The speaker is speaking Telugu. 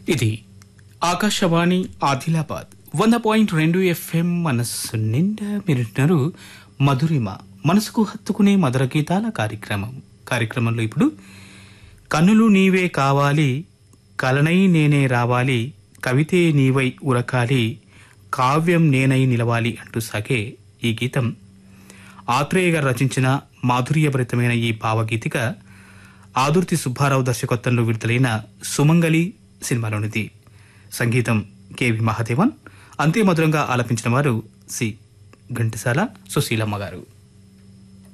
ఇది ఆకాశవాణి ఆదిలాబాద్ వంద పాయింట్ రెండు ఎఫ్ఎం మనస్సు నిండా మీరుంటున్నారు మధురిమ మనసుకు హత్తుకునే మధుర గీతాల కార్యక్రమం కార్యక్రమంలో ఇప్పుడు కన్నులు నీవే కావాలి కలనై నేనే రావాలి కవితే నీవై ఉరకాలి కావ్యం నేనై నిలవాలి అంటూ సాగే ఈ గీతం ఆత్రేయ గారు రచించిన మాధుర్యభరితమైన ఈ భావగీతిక ఆదుర్తి సుబ్బారావు దర్శకత్వంలో విడుదలైన సుమంగళి సినిమాలోనిది సంగీతం కెవి మహాదేవన్ అంతే మధురంగా ఆలపించిన వారు సి ఘంటసాల సుశీలమ్మ గారు